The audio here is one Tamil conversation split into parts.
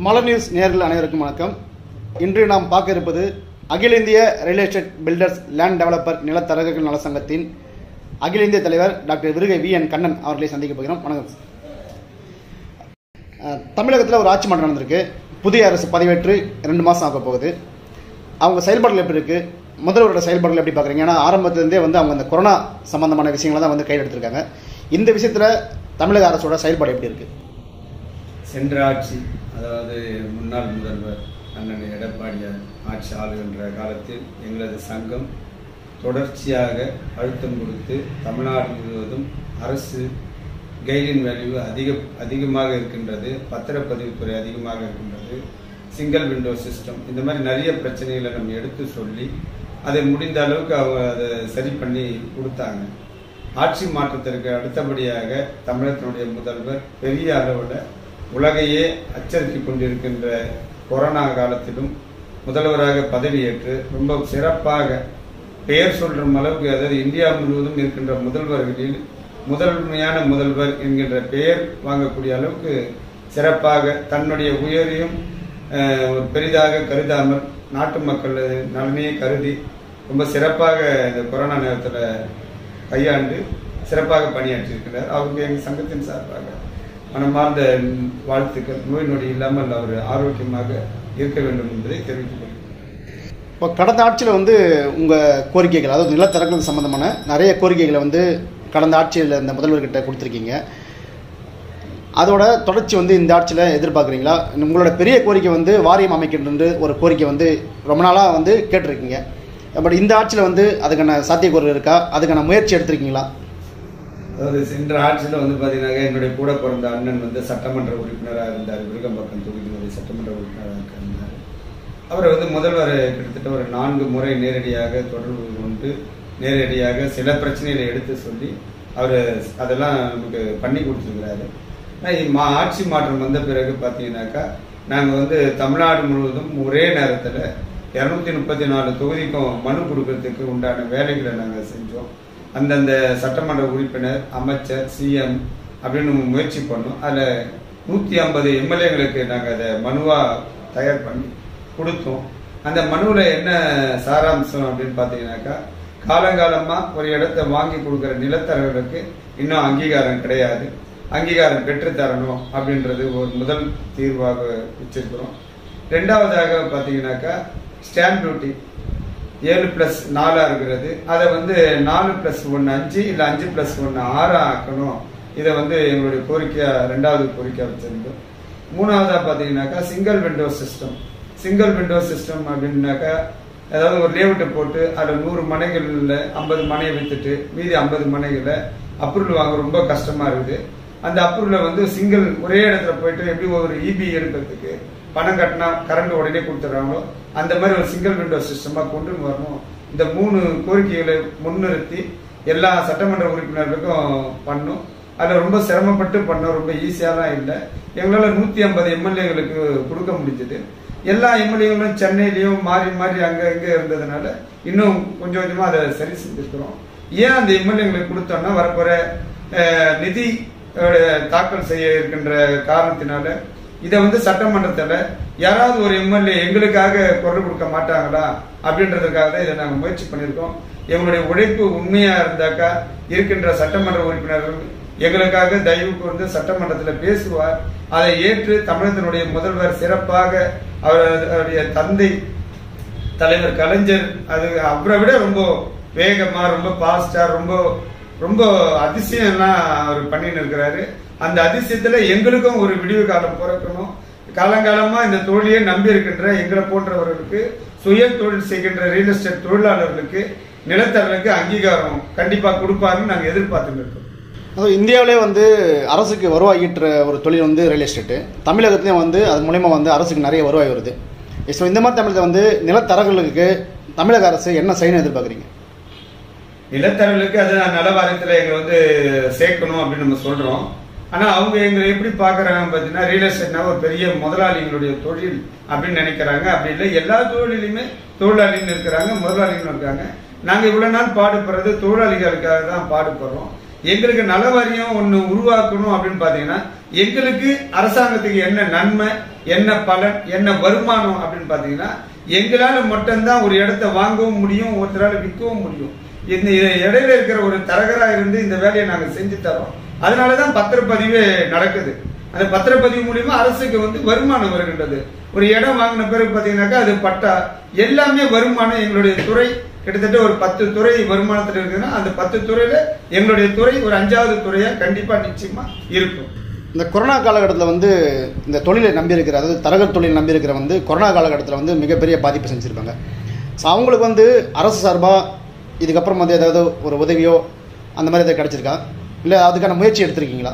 மலர் நியூஸ் நேயர்கள் அனைவருக்கும் வணக்கம் இன்று நாம் பார்க்க இருப்பது அகில இந்திய real estate builders land developer நிலத்தரகர்கள் நல சங்கத்தின் அகில இந்திய தலைவர் doctor Virugai V N Kannan அவர்களை சந்திக்க போகிறோம் வணக்கம் சார். அஹ், தமிழகத்தில் ஒரு ஆட்சி மாற்றம் நடந்திருக்கு புதிய அரசு பதவியேற்று ரெண்டு மாதம் ஆக போகுது அவங்க செயல்பாடுகள் எப்படி இருக்கு முதல்வரோட செயல்பாடுகள் எப்படி பார்க்குறீங்க ஏன்னா ஆரம்பத்திலேருந்தே வந்து அவங்க இந்த கொரோனா சம்பந்தமான விஷயங்களை தான் வந்து கையில் எடுத்திருக்காங்க இந்த விஷயத்தில் தமிழக அரசோட செயல்பாடு எப்படி இருக்கு சென்ற ஆட்சி அதாவது முன்னாள் முதல்வர் அண்ணன் எடப்பாடியார் ஆட்சி ஆளுகின்ற காலத்தில் எங்களது சங்கம் தொடர்ச்சியாக அழுத்தம் கொடுத்து தமிழ்நாடு முழுவதும் அரசு கைடின் வேல்யூ அதிக அதிகமாக இருக்கின்றது பத்திரப்பதிவுத்துறை அதிகமாக இருக்கின்றது சிங்கிள் விண்டோ சிஸ்டம் இந்த மாதிரி நிறைய பிரச்சனைகளை நம்ம எடுத்து சொல்லி அதை முடிந்த அளவுக்கு அவங்க அதை சரி பண்ணி கொடுத்தாங்க ஆட்சி மாற்றத்திற்கு அடுத்தபடியாக தமிழகத்தினுடைய முதல்வர் பெரிய அளவில் உலகையே அச்சரித்துக் கொண்டிருக்கின்ற கொரோனா காலத்திலும் முதல்வராக பதவியேற்று ரொம்ப சிறப்பாக பெயர் சொல்லும் அளவுக்கு அதாவது இந்தியா முழுவதும் இருக்கின்ற முதல்வர்களில் முதன்மையான முதல்வர் என்கின்ற பெயர் வாங்கக்கூடிய அளவுக்கு சிறப்பாக தன்னுடைய உயரையும் அஹ், ஒரு பெரிதாக கருதாமல் நாட்டு மக்கள் நலனையே கருதி ரொம்ப சிறப்பாக இந்த கொரோனா நேரத்தில் கையாண்டு சிறப்பாக பணியாற்றியிருக்கிறார் அவருக்கு எங்கள் சங்கத்தின் சார்பாக மனமார்ந்த வாழ்த்துக்கள் நோய் நொடி இல்லாமல் அவர் ஆரோக்கியமாக இருக்க வேண்டும் என்பதை தெரிவித்துக் கொள்கிறேன் இப்போ கடந்த ஆட்சியில் வந்து உங்கள் கோரிக்கைகள் அதாவது நிலத்தரங்கள் சம்பந்தமான நிறைய கோரிக்கைகளை வந்து கடந்த ஆட்சியில் இந்த முதல்வர்கிட்ட கொடுத்துருக்கீங்க அதோட தொடர்ச்சி வந்து இந்த ஆட்சியில் எதிர்பார்க்குறீங்களா உங்களோட பெரிய கோரிக்கை வந்து வாரியம் அமைக்கின்ற ஒரு கோரிக்கை வந்து ரொம்ப நாளாக வந்து கேட்டிருக்கீங்க பட் இந்த ஆட்சியில் வந்து அதுக்கான சாத்தியக்கூறு இருக்கா அதுக்கான முயற்சி எடுத்திருக்கீங்களா அதாவது சென்ற ஆட்சியில் வந்து பார்த்தீங்கன்னா என்னுடைய கூட பிறந்த அண்ணன் வந்து சட்டமன்ற உறுப்பினராக இருந்தார் விருகம்பாக்கம் தொகுதியினுடைய சட்டமன்ற உறுப்பினராக இருந்தார் அவரை வந்து முதல்வர் கிட்டத்தட்ட ஒரு நான்கு முறை நேரடியாக தொடர்பு கொண்டு நேரடியாக சில பிரச்சனைகளை எடுத்து சொல்லி அவர் அதெல்லாம் நமக்கு பண்ணி கொடுத்துருக்கிறாரு ஆனா, இ- மா ஆட்சி மாற்றம் வந்த பிறகு பார்த்தீங்கன்னாக்கா நாங்கள் வந்து தமிழ்நாடு முழுவதும் ஒரே நேரத்தில் இரநூத்தி முப்பத்தி நாலு தொகுதிக்கும் மனு கொடுக்கறதுக்கு உண்டான வேலைகளை நாங்கள் செஞ்சோம் அந்தந்த சட்டமன்ற உறுப்பினர் அமைச்சர் சிஎம் அப்படின்னு முயற்சி பண்ணோம் அதில் நூற்றி ஐம்பது எம்எல்ஏங்களுக்கு நாங்கள் அதை மனுவாக தயார் பண்ணி கொடுத்தோம் அந்த மனுவில் என்ன சாராம்சம் அப்படின்னு பார்த்தீங்கன்னாக்கா காலங்காலமாக ஒரு இடத்த வாங்கி கொடுக்குற நிலத்தரர்களுக்கு இன்னும் அங்கீகாரம் கிடையாது அங்கீகாரம் பெற்றுத் தரணும் அப்படின்றது ஒரு முதல் தீர்வாக வச்சிருக்கிறோம் ரெண்டாவதாக பார்த்தீங்கன்னாக்கா ஸ்டாம்ப் டியூட்டி ஏழு பிளஸ் நாலா இருக்கிறது அதை வந்து நாலு பிளஸ் ஒன்று அஞ்சு இல்லை அஞ்சு பிளஸ் ஒன்று ஆறா ஆக்கணும் இதை வந்து எங்களுடைய கோரிக்கையா ரெண்டாவது கோரிக்கையா வச்சிருந்தோம் மூணாவதா பார்த்தீங்கன்னாக்கா single window system single window system அப்படின்னாக்கா அதாவது ஒரு லேஅவுட்டை போட்டு அதில் நூறு மனைகளில் ஐம்பது மனையை வித்துட்டு மீதி ஐம்பது மனைகளை அப்ரூவல் வாங்க ரொம்ப கஷ்டமா இருக்குது அந்த அப்ரூவலை வந்து சிங்கிள் ஒரே இடத்துல போயிட்டு எப்படி ஒரு இபி எடுக்கிறதுக்கு பணம் கட்டினா கரண்ட் உடனே கொடுத்துட்றாங்களோ அந்த மாதிரி ஒரு சிங்கிள் விண்டோ சிஸ்டமா கொண்டு வரணும் இந்த மூணு கோரிக்கைகளை முன்னிறுத்தி எல்லா சட்டமன்ற உறுப்பினர்களுக்கும் பண்ணும் அதில் ரொம்ப சிரமப்பட்டு பண்ணோம் ரொம்ப ஈஸியாலாம் இல்லை எங்களால் நூற்றி ஐம்பது எம்எல்ஏகளுக்கு கொடுக்க முடிஞ்சது எல்லா எம்எல்ஏகளும் சென்னையிலையும் மாறி மாறி அங்கே இங்கே இருந்ததுனால இன்னும் கொஞ்சம் கொஞ்சமாக அதை சரி செஞ்சிருக்கிறோம் ஏன் அந்த எம்எல்ஏங்களுக்கு கொடுத்தோம்னா வரப்போகிற அஹ், நிதி அஹ், தாக்கல் செய்ய இருக்கின்ற காரணத்தினால இதை வந்து சட்டமன்றத்தில் யாராவது ஒரு எம்எல்ஏ எங்களுக்காக குரல் கொடுக்க மாட்டாங்களா அப்படின்றதுக்காக தான் இதை நாங்கள் முயற்சி பண்ணியிருக்கோம் எங்களுடைய உழைப்பு உண்மையா இருந்தாக்கா இருக்கின்ற சட்டமன்ற உறுப்பினர்கள் எங்களுக்காக தயவு கூர்ந்து சட்டமன்றத்தில் பேசுவார் அதை ஏற்று தமிழகத்தினுடைய முதல்வர் சிறப்பாக அவர் அவருடைய தந்தை தலைவர் கலைஞர் அது அவரை விட ரொம்ப வேகமா ரொம்ப பாஸ்டா ரொம்ப ரொம்ப அதிசயம்லாம் அவர் பண்ணின்னு இருக்கிறாரு அந்த அதிசயத்துல எங்களுக்கும் ஒரு விடிவு காலம் பிறக்கணும் காலங்காலமா இந்த தொழிலையே நம்பி இருக்கின்ற எங்களை போன்றவர்களுக்கு சுய தொழில் செய்கின்ற ரியல் எஸ்டேட் தொழிலாளர்களுக்கு நிலத்தரலுக்கு அங்கீகாரம் கண்டிப்பா கொடுப்பாருன்னு நாங்க எதிர்பார்த்துட்டு இருக்கோம் அதுவும் இந்தியாவிலே வந்து அரசுக்கு வருவாய் ஈட்டுற ஒரு தொழில் வந்து ரியல் எஸ்டேட்டு தமிழகத்துலேயும் வந்து அது மூலயமா வந்து அரசுக்கு நிறைய வருவாய் வருது ஸோ இந்த மாதிரி தமிழகத்தில் வந்து நிலத்தரகர்களுக்கு தமிழக அரசு என்ன செய்யணும் எதிர்பார்க்குறீங்க நிலத்தரவுகளுக்கு அது நல வாரியத்துல எங்களை வந்து சேர்க்கணும் அப்படின்னு நம்ம சொல்றோம் ஆனா அவங்க எங்களை எப்படி பாக்குறாங்க பாத்தீங்கன்னா ரியல் எஸ்டேட்னா ஒரு பெரிய முதலாளிகளுடைய தொழில் அப்படின்னு நினைக்கிறாங்க அப்படி இல்லை எல்லா தொழிலையுமே தொழிலாளிகள் இருக்கிறாங்க முதலாளிகளும் இருக்காங்க நாங்க இவ்வளவு நாள் பாடுபடுறது தொழிலாளிகளுக்காக தான் பாடுபடுறோம் எங்களுக்கு நல வாரியம் ஒண்ணு உருவாக்கணும் அப்படின்னு பாத்தீங்கன்னா எங்களுக்கு அரசாங்கத்துக்கு என்ன நன்மை என்ன பலன் என்ன வருமானம் அப்படின்னு பாத்தீங்கன்னா எங்களால மட்டும்தான் ஒரு இடத்த வாங்கவும் முடியும் ஒருத்தரால விற்கவும் முடியும் இந்த இடையில இருக்கிற ஒரு தரகரா இருந்து இந்த வேலையை நாங்க செஞ்சு தரோம் அதனாலதான் பத்திரப்பதிவு நடக்குது அந்த பத்திரப்பதிவு மூலியமா அரசுக்கு வந்து வருமானம் வருகின்றது ஒரு இடம் வாங்கின பிறகு பாத்தீங்கன்னாக்கா அது பட்டா எல்லாமே வருமானம் எங்களுடைய துறை கிட்டத்தட்ட ஒரு பத்து துறை வருமானத்தில் இருக்குதுன்னா அந்த பத்து துறையில எங்களுடைய துறை ஒரு அஞ்சாவது துறையா கண்டிப்பா நிச்சயமா இருக்கும் இந்த கொரோனா காலகட்டத்தில் வந்து இந்த தொழிலை நம்பியிருக்கிற அதாவது தரகர் தொழில் நம்பியிருக்கிற வந்து கொரோனா காலகட்டத்தில் வந்து மிகப்பெரிய பாதிப்பு செஞ்சுருப்பாங்க ஸோ அவங்களுக்கு வந்து அரசு சார்பாக இதுக்கப்புறம் வந்து ஏதாவது ஒரு உதவியோ அந்த மாதிரி ஏதாவது கிடச்சிருக்கா இல்லை அதுக்கான முயற்சி எடுத்திருக்கீங்களா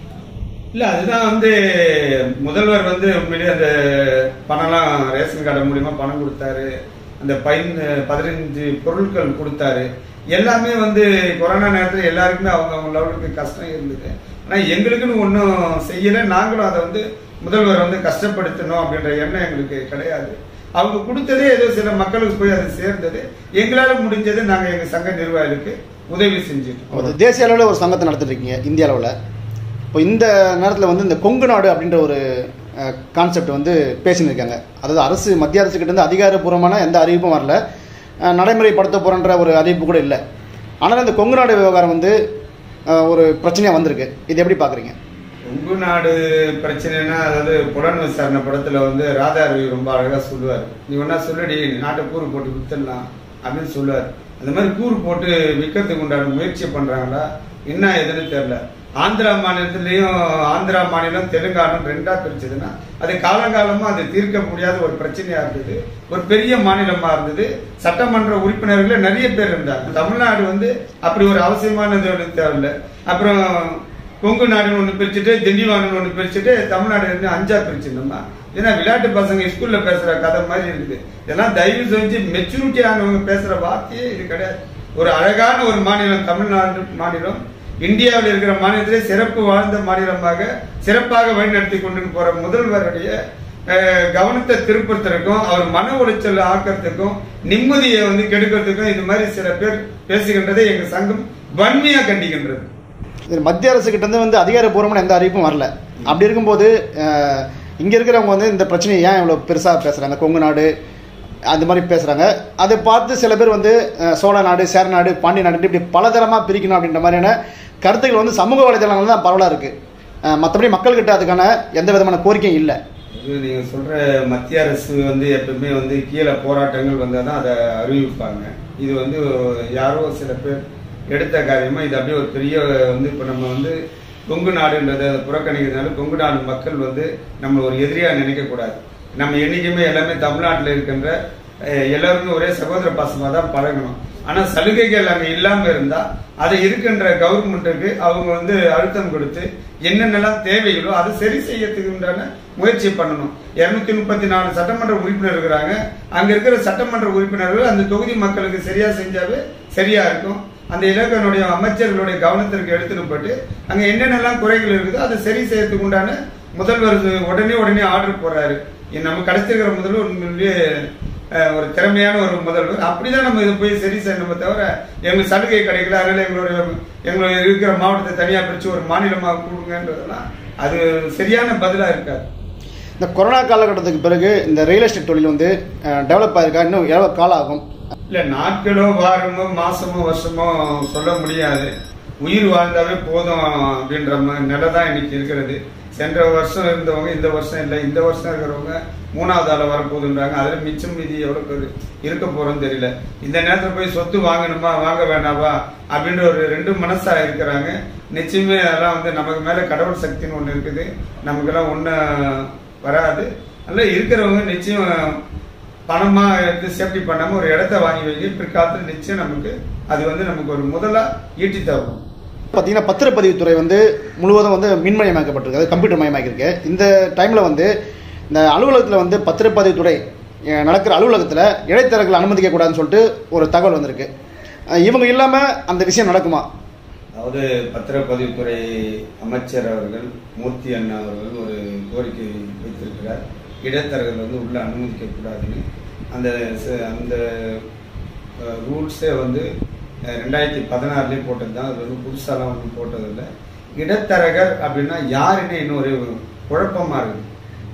இல்ல அதுதான் வந்து முதல்வர் வந்து உண்மையிலேயே அந்த பணம்லாம் ரேஷன் கார்டு மூலியமா பணம் கொடுத்தாரு அந்த பயன் பதினஞ்சு பொருட்கள் கொடுத்தாரு எல்லாமே வந்து கொரோனா நேரத்தில் எல்லாருக்குமே அவங்க அவங்க லெவலுக்கு கஷ்டம் இருந்தது ஆனா எங்களுக்குன்னு ஒன்றும் செய்யல நாங்களும் அதை வந்து முதல்வர் வந்து கஷ்டப்படுத்தணும் அப்படின்ற எண்ணம் எங்களுக்கு கிடையாது அவங்க கொடுத்ததே ஏதோ சில மக்களுக்கு போய் அது சேர்ந்தது எங்களால முடிஞ்சது நாங்க எங்க சங்க நிர்வாகிகளுக்கு உதவி செஞ்சுட்டு ஒரு தேசிய அளவில் ஒரு சங்கத்தை நடத்திட்டு இருக்கீங்க இந்திய அளவில் இப்போ இந்த நேரத்தில் வந்து இந்த கொங்கு நாடு அப்படின்ற ஒரு கான்செப்ட் வந்து பேசின்னு இருக்காங்க அதாவது அரசு மத்திய அரசு கிட்ட இருந்து அதிகாரப்பூர்வமான எந்த அறிவிப்பும் வரல அஹ், நடைமுறைப்படுத்த போகிறன்ற ஒரு அறிவிப்பு கூட இல்லை ஆனால் இந்த கொங்கு நாடு விவகாரம் வந்து அஹ், ஒரு பிரச்சனையாக வந்திருக்கு இது எப்படி பார்க்குறீங்க கொங்கு நாடு பிரச்சனைனா அதாவது புலன் விசாரணை படத்துல வந்து ராதாரவி ரொம்ப அழகா சொல்லுவார் நீ ஒன்னா சொல்லுடி நாட்டை கூறு போட்டு வித்துடலாம் அப்படின்னு சொல்லுவார் அந்த மாதிரி கூறு போட்டு விற்கிறதுக்கு உண்டான முயற்சி பண்றாங்களா என்ன எதுன்னு தெரியல ஆந்திரா மாநிலத்திலயும் ஆந்திரா மாநிலம் தெலுங்கானம் ரெண்டா பிரிச்சதுன்னா அது காலங்காலமா அது தீர்க்க முடியாத ஒரு பிரச்சனையா இருந்தது ஒரு பெரிய மாநிலமா இருந்தது சட்டமன்ற உறுப்பினர்கள் நிறைய பேர் இருந்தாங்க தமிழ்நாடு வந்து அப்படி ஒரு அவசியமானது ஒண்ணு தேவையில்லை அப்புறம் கொங்கு நாடுன்னு ஒன்று பிரிச்சுட்டு திண்டிவானு ஒன்று பிரிச்சுட்டு தமிழ்நாடு இருந்து அஞ்சா பிரிச்சிருந்தோமா ஏன்னா விளையாட்டு பசங்க ஸ்கூல்ல பேசுற கதை மாதிரி இருக்குது இதெல்லாம் தயவு செஞ்சு மெச்சூரிட்டி ஆனவங்க பேசுற வார்த்தையே இது கிடையாது ஒரு அழகான ஒரு மாநிலம் தமிழ்நாடு மாநிலம் இந்தியாவில் இருக்கிற மாநிலத்திலே சிறப்பு வாழ்ந்த மாநிலமாக சிறப்பாக வழிநடத்தி கொண்டு போற முதல்வருடைய அஹ், கவனத்தை திருப்புறதுக்கும் அவர் மன உளைச்சல் ஆக்கிறதுக்கும் நிம்மதியை வந்து கெடுக்கிறதுக்கும் இந்த மாதிரி சில பேர் பேசுகின்றதை எங்க சங்கம் வன்மையா கண்டிக்கின்றது இது மத்திய அரசு கிட்ட இருந்து வந்து அதிகாரப்பூர்வமான எந்த அறிவிப்பும் வரல அப்படி இருக்கும்போது அஹ், இங்க இருக்கிறவங்க வந்து இந்த பிரச்சனையை ஏன் இவ்வளோ பெருசாக பேசுறாங்க கொங்கு நாடு அந்த மாதிரி பேசுறாங்க அதை பார்த்து சில பேர் வந்து அஹ், சோழ நாடு சேர நாடு பாண்டிய நாடு இப்படி பலதரமாக பிரிக்கணும் அப்படின்ற மாதிரியான கருத்துக்கள் வந்து சமூக வலைதளங்கள் தான் பரவலாக இருக்கு அஹ், மற்றபடி மக்கள்கிட்ட அதுக்கான எந்த விதமான கோரிக்கையும் இல்லை இது நீங்க சொல்ற மத்திய அரசு வந்து எப்பவுமே வந்து கீழே போராட்டங்கள் வந்தால் தான் அதை அறிவிப்பாங்க இது வந்து யாரோ சில பேர் எடுத்த காரியமா இது அப்படியே ஒரு பெரிய வந்து இப்போ நம்ம வந்து கொங்கு நாடுன்றதை அதை புறக்கணிக்கிறதுனால கொங்கு நாடு மக்கள் வந்து நம்ம ஒரு எதிரியா நினைக்க கூடாது நம்ம என்னைக்குமே எல்லாமே தமிழ்நாட்டில் இருக்கின்ற அஹ், எல்லாருமே ஒரே சகோதர பாசமா தான் பழகணும் ஆனா சலுகைகள் அங்க இல்லாம இருந்தா அதை இருக்கின்ற கவர்மெண்ட்டுக்கு அவங்க வந்து அழுத்தம் கொடுத்து என்னென்னலாம் தேவைகளோ அதை சரி செய்யறதுக்கு உண்டான முயற்சி பண்ணணும் இருநூத்தி முப்பத்தி நாலு சட்டமன்ற உறுப்பினர் இருக்கிறாங்க அங்க இருக்கிற சட்டமன்ற உறுப்பினர்கள் அந்த தொகுதி மக்களுக்கு சரியா செஞ்சாவே சரியா இருக்கும் அந்த இலக்கனுடைய அமைச்சர்களுடைய கவனத்திற்கு எடுத்துட்டு போட்டு அங்க என்னென்னலாம் குறைகள் இருக்குதோ அதை சரி செய்யறதுக்கு உண்டான முதல்வர் உடனே உடனே ஆர்டர் போடுறாரு இது நம்ம கிடைச்சிருக்கிற முதல்வர் உண்மையிலேயே அஹ், ஒரு திறமையான ஒரு முதல்வர் அப்படிதான் நம்ம இதை போய் சரி செய்யணுமே தவிர எங்களுக்கு சலுகை கிடைக்கல அதனால எங்களுடைய எங்களுடைய இருக்கிற மாவட்டத்தை தனியா பிரிச்சு ஒரு மாநிலமாக கொடுங்கன்றதெல்லாம் அது சரியான பதிலா இருக்காது இந்த கொரோனா காலகட்டத்துக்கு பிறகு இந்த ரியல் எஸ்டேட் தொழில் வந்து டெவலப் ஆயிருக்கா இன்னும் எவ்வளோ காலம் ஆகும் இல்ல நாட்களோ வாரமோ மாசமோ வருஷமோ சொல்ல முடியாது உயிர் வாழ்ந்தாவே போதும் அப்படின்ற மாதிரி நிலை தான் இன்னைக்கு இருக்கிறது சென்ற வருஷம் இருந்தவங்க இந்த வருஷம் இல்லை இந்த வருஷம் இருக்கிறவங்க மூணாவது ஆள வரப்போகுதுன்றாங்க அதுல மிச்சம் மீதி எவ்வளவு பேர் இருக்க போறோம்னு தெரியல இந்த நேரத்துல போய் சொத்து வாங்கணுமா வாங்க வேண்டாமா அப்படின்ற ஒரு ரெண்டு மனசா இருக்கிறாங்க நிச்சயமே அதெல்லாம் வந்து நமக்கு மேல கடவுள் சக்தின்னு ஒண்ணு இருக்குது நமக்கெல்லாம் ஒண்ணு வராது அதனால இருக்கிறவங்க நிச்சயம் பணமா எடுத்து சேஃப்டி பண்ணாம ஒரு இடத்த வாங்கி வைங்க பிற்காலத்தில் நிச்சயம் நமக்கு அது வந்து நமக்கு ஒரு முதலா ஈட்டி தரும் பார்த்தீங்கன்னா பத்திரப்பதிவுத்துறை வந்து முழுவதும் வந்து மின்மயமாக்கப்பட்டிருக்கு அது கம்ப்யூட்டர் மயமாக்கியிருக்கு இந்த டைமில் வந்து இந்த அலுவலகத்தில் வந்து பத்திரப்பதிவுத்துறை அஹ், நடக்கிற அலுவலகத்தில் இடைத்தரகர்கள் அனுமதிக்க கூடாதுன்னு சொல்லிட்டு ஒரு தகவல் வந்திருக்கு அஹ், இவங்க இல்லாமல் அந்த விஷயம் நடக்குமா அதாவது பத்திரப்பதிவுத்துறை அமைச்சர் அவர்கள் மூர்த்தி அண்ணா அவர்கள் ஒரு கோரிக்கை வைத்திருக்கிறார் இடைத்தரகர்கள் வந்து உள்ள அனுமதிக்க கூடாதுன்னு அந்த ச- அந்த ரூல்ஸே வந்து அஹ், ரெண்டாயிரத்தி பதினாறுலேயே போட்டது தான் அது வந்து புதுசாலாம் ஒன்றும் போட்டதில்லை இடைத்தரகர் அப்படின்னா யாருன்னு இன்னும் ஒரு குழப்பமா இருக்குது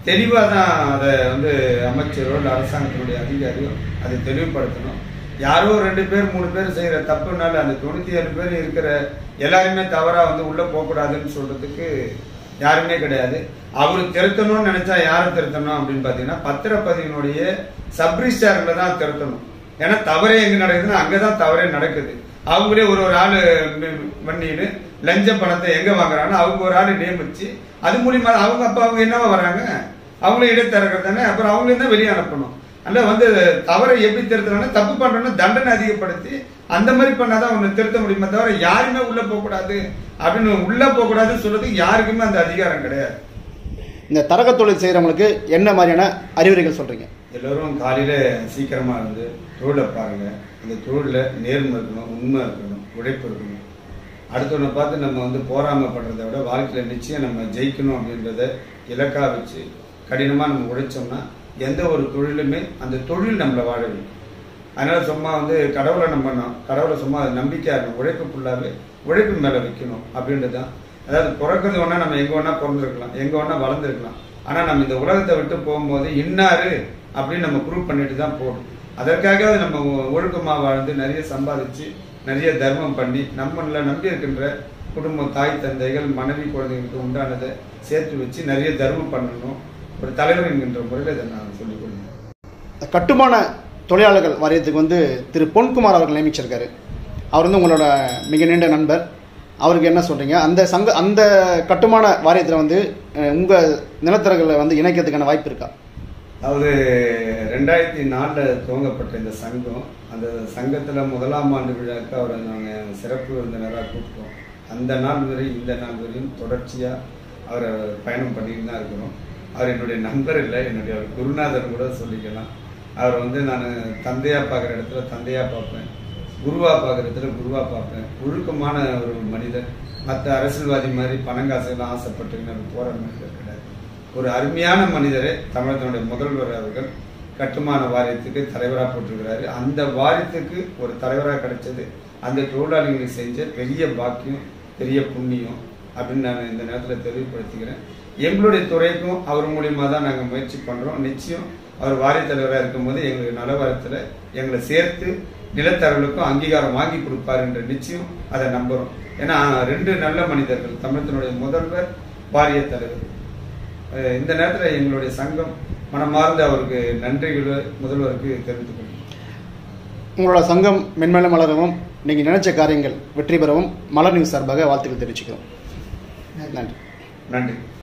தெளிவாக தான் அதை வந்து அமைச்சரோ இல்லை அரசாங்கத்தினுடைய அதிகாரியோ அதை தெளிவுபடுத்தணும் யாரோ ரெண்டு பேர் மூணு பேர் செய்யற தப்புனால அந்த தொண்ணூத்தி ஏழு பேர் இருக்கிற எல்லாருமே தவறா வந்து உள்ள போகக்கூடாதுன்னு சொல்றதுக்கு யாருமே கிடையாது அவரு திருத்தணும்னு நினைச்சா யாரை திருத்தணும் அப்படின்னு பாத்தீங்கன்னா பத்திரப்பதிவினுடைய சப்ரிஸ்டார்ல தான் திருத்தணும் ஏன்னா தவறே எங்க நடக்குதுன்னா அங்கதான் தவறே நடக்குது அவங்களே ஒரு ஒரு ஆளு ம- பண்ணிட்டு லஞ்ச பணத்தை எங்க வாங்குறாங்கன்னா அவங்க ஒரு ஆளு நியமிச்சு அது மூலியமா அவங்க அப்ப அவங்க என்னவா வராங்க அவங்களே இடைத்தரகர் தானே அப்புறம் அவங்களே தான் வெளியே அனுப்பணும் அல்ல வந்து தவறை எப்படி திருத்தணும்னா தப்பு பண்றோம்னா தண்டனை அதிகப்படுத்தி அந்த மாதிரி பண்ணாதான் அவனை திருத்த முடியுமே தவிர யாருமே உள்ள போக கூடாது அப்படின்னு உள்ள போக கூடாதுன்னு சொல்றதுக்கு யாருக்குமே அந்த அதிகாரம் கிடையாது இந்த தரக தொழில் செய்கிறவங்களுக்கு என்ன மாதிரியான அறிவுரைகள் சொல்கிறீங்க எல்லோரும் காலையில சீக்கிரமா இருந்து தொழிலை பாருங்க அந்த தொழில நேர்மை இருக்கணும் உண்மை இருக்கணும் உழைப்பு இருக்கணும் அடுத்தவனை பார்த்து நம்ம வந்து போராமப்படுறதை விட வாழ்க்கையில நிச்சயம் நம்ம ஜெயிக்கணும் அப்படின்றத இலக்கா வச்சு கடினமா நம்ம உழைச்சோம்னா எந்த ஒரு தொழிலுமே அந்த தொழில் நம்மளை வாழ வைக்கும் அதனால சும்மா வந்து கடவுளை நம்பணும் கடவுளை சும்மா நம்பிக்கையா இருக்கணும் உழைப்பு ஃபுல்லாவே உழைப்பு மேல வைக்கணும் அப்படின்றது தான் அதாவது பிறக்கிறது வேணா நம்ம எங்க வேணா பிறந்திருக்கலாம் எங்க வேணா வளர்ந்துருக்கலாம் ஆனா நம்ம இந்த உலகத்தை விட்டு போகும்போது இன்னாரு அப்படின்னு நம்ம ப்ரூவ் பண்ணிட்டு தான் போகணும் அதற்காக நம்ம ஒ- ஒழுக்கமா வாழ்ந்து நிறைய சம்பாதிச்சு நிறைய தர்மம் பண்ணி நம்மள நம்பி இருக்கின்ற குடும்பம் தாய் தந்தைகள் மனைவி குழந்தைகளுக்கு உண்டானதை சேர்த்து வச்சு நிறைய தர்மம் பண்ணணும் ஒரு தலைவர் என்கின்ற முறையில் இதை நான் சொல்லிக் கொள்கிறேன் கட்டுமான தொழிலாளர்கள் வாரியத்துக்கு வந்து திரு பொன்குமார் அவர்கள் நியமிச்சிருக்காரு அவர் வந்து உங்களோட மிக நீண்ட நண்பர் அவருக்கு என்ன சொல்றீங்க அந்த சங்க அந்த கட்டுமான வாரியத்தில் வந்து அஹ், உங்க நிலத்தரகளை வந்து இணைக்கிறதுக்கான வாய்ப்பு இருக்கா அதாவது ரெண்டாயிரத்தி நாலில் துவங்கப்பட்ட இந்த சங்கம் அந்த சங்கத்தில் முதலாம் ஆண்டு விழாக்கு அவரை நாங்கள் சிறப்பு விருந்தினராக கூப்பிட்டோம் அந்த நாள் வரை இந்த நாள் வரையும் தொடர்ச்சியாக அவரை பயணம் பண்ணிட்டு தான் இருக்கிறோம் அவர் என்னுடைய நண்பர் இல்லை என்னுடைய ஒரு குருநாதர் கூட சொல்லிக்கலாம் அவர் வந்து நான் தந்தையா பார்க்குற இடத்துல தந்தையா பார்ப்பேன் குருவா பார்க்குற இடத்துல குருவா பார்ப்பேன் ஒழுக்கமான ஒரு மனிதர் மற்ற அரசியல்வாதி மாதிரி பணங்காசுலாம் ஆசைப்பட்டு நான் போகிற மனிதர் கிடையாது ஒரு அருமையான மனிதரை தமிழகத்தினுடைய முதல்வர் அவர்கள் கட்டுமான வாரியத்துக்கு தலைவராக போட்டிருக்கிறாரு அந்த வாரியத்துக்கு ஒரு தலைவராக கிடைச்சது அந்த தொழிலாளிகளுக்கு செஞ்ச பெரிய பாக்கியம் பெரிய புண்ணியம் அப்படின்னு நான் இந்த நேரத்தில் தெளிவுபடுத்திக்கிறேன் எங்களுடைய துறைக்கும் அவர் மூலியமா தான் நாங்கள் முயற்சி பண்றோம் நிச்சயம் அவர் வாரிய தலைவராக இருக்கும்போது எங்களுக்கு நலவாரத்தில் எங்களை சேர்த்து நிலத்தரவுகளுக்கும் அங்கீகாரம் வாங்கி கொடுப்பார் என்ற நிச்சயம் அதை நம்புறோம் ஏன்னா ரெண்டு நல்ல மனிதர்கள் தமிழகத்தினுடைய முதல்வர் வாரிய தலைவர் அஹ் இந்த நேரத்தில் எங்களுடைய சங்கம் மனமார்ந்த அவருக்கு நன்றிகளை முதல்வருக்கு தெரிவித்துக் கொள்கிறேன் உங்களோட சங்கம் மென்மேலும் மலரவும் நீங்கள் நினைச்ச காரியங்கள் வெற்றி பெறவும் மலர் நியூஸ் சார்பாக வாழ்த்துக்கள் தெரிவிச்சுக்கிறோம் நன்றி நன்றி